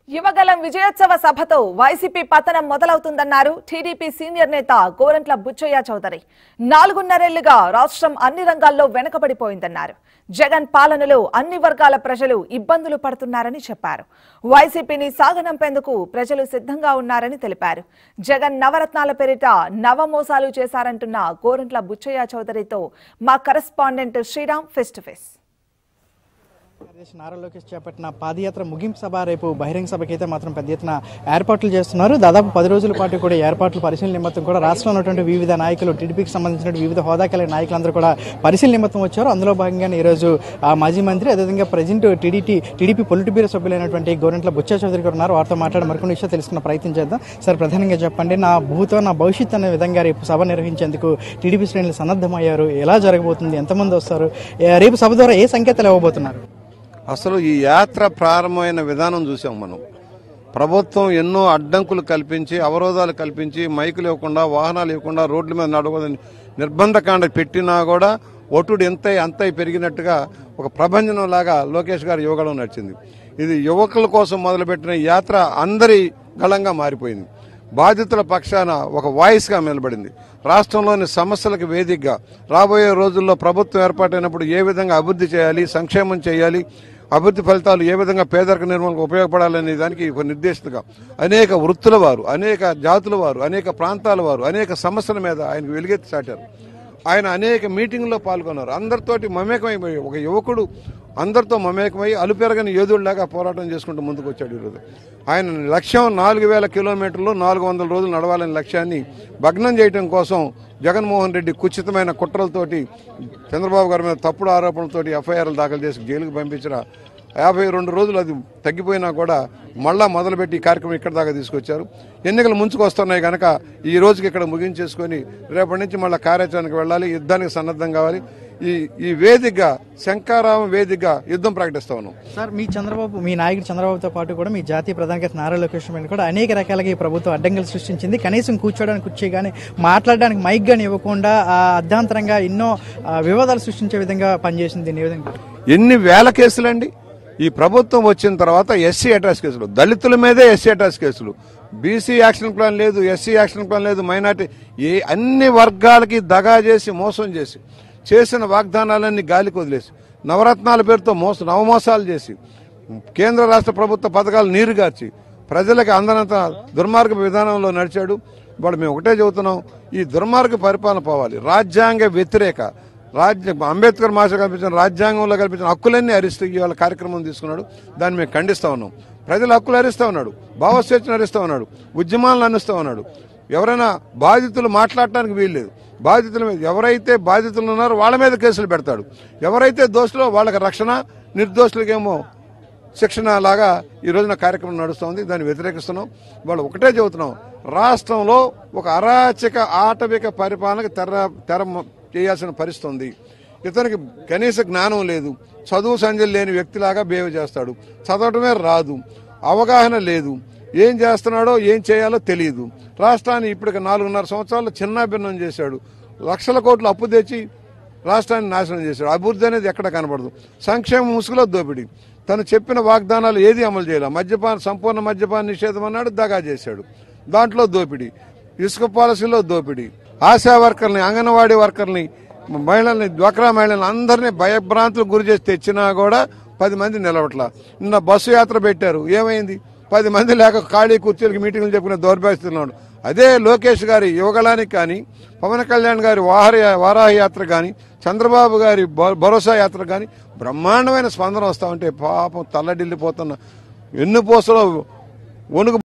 యువగలం విజయోత్సవ సభతో వైసీపీ పతనం మొదలవుతుందన్నారు TDP senior నేత గోరంట్ల బుచ్చయ్య చౌదరి నాలుగున్నరేళ్లుగా రాష్ట్రం అన్ని రంగాల్లో వెనుకబడిపోయిందన్నారు జగన్ పాలనలో అన్ని వర్గాల ప్రజలు ఇబ్బందులు పడుతున్నారని చెప్పారు వైసీపీని సాగనంపేందుకు ప్రజలు సిద్ధంగా ఉన్నారని తెలిపారు జగన్ నవరత్నాల పేరిట నవమోసాలు చేశారంటున్న గోరంట్ల బుచ్చయ్య చౌదరితో మా correspondent Sriram face to face Andhra Pradesh Nara Lokesh చేపట్టిన పాదయాత్ర ముగింపు సభ రేపు బహిరంగ సభకి అయితే మాత్రం పెద్ద ఎత్తున ఏర్పాట్లు చేస్తున్నారు దాదాపు పది రోజుల పాటు కూడా ఏర్పాట్లు పరిశీలన నిమిత్తం కూడా రాష్ట్రంలో ఉన్నటువంటి వివిధ నాయకులు టీడీపీకి సంబంధించిన వివిధ హోదా కలిగిన నాయకులందరూ కూడా పరిశీలన నిమిత్తం వచ్చారు అందులో భాగంగానే ఈరోజు ఆ మాజీ మంత్రి అదేవిధంగా present TDT TDP politburo సభ్యులైనటువంటి గోరంట్ల బుచ్చ చౌదరి గారు ఉన్నారు వారితో మాట్లాడి మరికొన్ని విషయాలు తెలుసుకున్న ప్రయత్నం చేద్దాం సార్ ప్రధానంగా చెప్పండి నా భూతో నా భవిష్యత్ అనే విధంగా రేపు సభ నిర్వహించేందుకు టీడీపీ శ్రేణులు సన్నద్ధమయ్యారు ఎలా జరగబోతుంది ఎంతమంది వస్తారు ఏ- రేపు సభ ద్వారా ఏ సంకేతాలు ఇవ్వబోతున్నారు అసలు ఈ యాత్ర ప్రారంభమైన విధానం చూసాం మనం ప్రభుత్వం ఎన్నో అడ్డంకులు కల్పించి అవరోధాలు కల్పించి మైకులు ఇవ్వకుండా వాహనాలు ఇవ్వకుండా రోడ్ల మీద నడవదని నిర్బంధకాండ పెట్టినా కూడా ఒటుడు ఎంత అంత పెరిగినట్టుగా ఒక ప్రభంజనం లాగా లోకేష్ గారు యువగడం నడిచింది ఇది యువకుల కోసం మొదలుపెట్టిన ఈ యాత్ర అందరి గళంగా మారిపోయింది బాధితుల పక్షాన ఒక వాయిస్గా నిలబడింది రాష్ట్రంలోని సమస్యలకు వేదికగా రాబోయే రోజుల్లో ప్రభుత్వం ఏర్పాటైనప్పుడు ఏ విధంగా అభివృద్ధి చేయాలి సంక్షేమం చేయాలి అభివృద్ధి ఫలితాలు ఏ విధంగా పేదరిక నిర్మూలనకు ఉపయోగపడాలనే దానికి ఒక నిర్దేశితగా అనేక వృత్తుల వారు అనేక జాతుల వారు అనేక ప్రాంతాల వారు అనేక సమస్యల మీద ఆయనకు వెలుగెత్తి చాటారు ఆయన అనేక మీటింగ్లో పాల్గొన్నారు అందరితోటి మమేకమై ఒక యువకుడు అందరితో మమేకమై అలుపెరగని యోధుడిలాగా పోరాటం చేసుకుంటూ ముందుకు వచ్చాడు ఈరోజు ఆయన లక్ష్యం నాలుగు వేల కిలోమీటర్లు నాలుగు వందల రోజులు నడవాలనే లక్ష్యాన్ని భగ్నం చేయడం కోసం జగన్మోహన్ రెడ్డి కుచితమైన కుట్రలతోటి చంద్రబాబు గారి మీద తప్పుడు ఆరోపణలతోటి ఎఫ్ఐఆర్లు దాఖలు చేసి జైలుకు పంపించిన యాభై రెండు రోజులు అది తగ్గిపోయినా కూడా మళ్ళా మొదలుపెట్టి ఈ కార్యక్రమం ఇక్కడ దాకా తీసుకొచ్చారు ఎన్నికలు ముంచుకు వస్తున్నాయి కనుక ఈ రోజుకి ఇక్కడ ముగించేసుకొని రేపటి నుంచి మళ్ళీ కార్యాచరణకు వెళ్ళాలి యుద్ధానికి సన్నద్ధం కావాలి ఈ ఈ వేదికగా శంకారామ వేదికగా యుద్ధం ప్రకటిస్తా ఉన్నాం సార్ మీ చంద్రబాబు మీ నాయకుడు చంద్రబాబుతో పాటు కూడా మీ జాతీయ ప్రధాన నారా లోకేష్ మీద కూడా అనేక రకాలుగా ఈ ప్రభుత్వం అడ్డంకులు సృష్టించింది కనీసం కూర్చోడానికి కుర్చీ కానీ మాట్లాడడానికి మైక్ కానీ ఇవ్వకుండా ఆ అర్ధాంతరంగా ఎన్నో ఆ, వివాదాలు సృష్టించే విధంగా పనిచేసింది దీన్ని ఏ విధంగా ఎన్ని వేల కేసులండి ఈ ప్రభుత్వం వచ్చిన తర్వాత ఎస్సీ అటాచ్ కేసులు దళితుల మీదే ఎస్సీ అటాచ్ కేసులు బీసీ యాక్షన్ ప్లాన్ లేదు ఎస్సీ యాక్షన్ ప్లాన్ లేదు మైనార్టీ ఏ అన్ని వర్గాలకి దగా చేసి మోసం చేసి చేసిన వాగ్దానాలన్నీ గాలికి వదిలేసి నవరత్నాల పేరుతో మోసం నవమోసాలు చేసి కేంద్ర రాష్ట్ర ప్రభుత్వ పథకాలు నీరుగార్చి ప్రజలకు అందనంత దుర్మార్గ విధానంలో నడిచాడు వాడు మేము ఒకటే చెబుతున్నాం ఈ దుర్మార్గ పరిపాలన పోవాలి రాజ్యాంగ వ్యతిరేక రాజ్య అంబేద్కర్ మాస్టర్ కల్పించిన రాజ్యాంగంలో కల్పించిన హక్కులన్నీ హరిస్తూ ఇవాళ కార్యక్రమం తీసుకున్నాడు దాన్ని మేము ఖండిస్తా ఉన్నాం ప్రజల హక్కులు హరిస్తా ఉన్నాడు భావస్వేచ్ఛను హరిస్తా ఉన్నాడు ఉద్యమాలను అందిస్తా ఉన్నాడు ఎవరైనా బాధితులు మాట్లాడటానికి వీల్లేదు బాధితుల మీద ఎవరైతే బాధితులు ఉన్నారో వాళ్ళ మీద కేసులు పెడతాడు ఎవరైతే దోషులో వాళ్ళకి రక్షణ నిర్దోషులకేమో శిక్షణ లాగా ఈ రోజున కార్యక్రమం నడుస్తోంది దాన్ని వ్యతిరేకిస్తున్నాం వాళ్ళు ఒకటే చెబుతున్నాం రాష్ట్రంలో ఒక అరాచక ఆటవిక పరిపాలనకు తెర తెర చేయాల్సిన పరిస్థితి ఉంది ఇతనికి కనీస జ్ఞానం లేదు చదువు సంజలు లేని వ్యక్తిలాగా బిహేవ్ చేస్తాడు చదవటమే రాదు అవగాహన లేదు ఏం చేస్తున్నాడో ఏం చేయాలో తెలియదు రాష్ట్రాన్ని ఇప్పటికి నాలుగున్నర సంవత్సరాలు చిన్నాభిన్నం చేశాడు లక్షల కోట్లు అప్పు తెచ్చి రాష్ట్రాన్ని నాశనం చేశాడు అభివృద్ధి అనేది ఎక్కడ కనబడదు సంక్షేమ ముసుగులో దోపిడీ తను చెప్పిన వాగ్దానాలు ఏది అమలు చేయాలి మద్యపాన సంపూర్ణ మద్యపాన నిషేధం అన్నాడు దగా చేశాడు దాంట్లో దోపిడీ ఇసుక పాలసీలో దోపిడీ ఆశా వర్కర్ని అంగన్వాడీ వర్కర్ని మహిళల్ని డ్వాక్రా మహిళల్ని అందరినీ భయభ్రాంతులకు గురి చేసి తెచ్చినా కూడా పది మంది నిలవట్ల నిన్న బస్సు యాత్ర పెట్టారు ఏమైంది పది మంది లేక ఖాళీ కుర్చీలకి మీటింగ్లు చెప్పుకునే దౌర్భాగ్యస్తున్నాడు అదే లోకేష్ గారి యువగళానికి కానీ పవన్ కళ్యాణ్ గారి వాహర వారాహ యాత్ర కానీ చంద్రబాబు గారి భ- భరోసా యాత్ర కానీ బ్రహ్మాండమైన స్పందన వస్తా ఉంటే పాపం తల్లడిల్లిపోతున్న ఎన్నుపోసలో వణుకు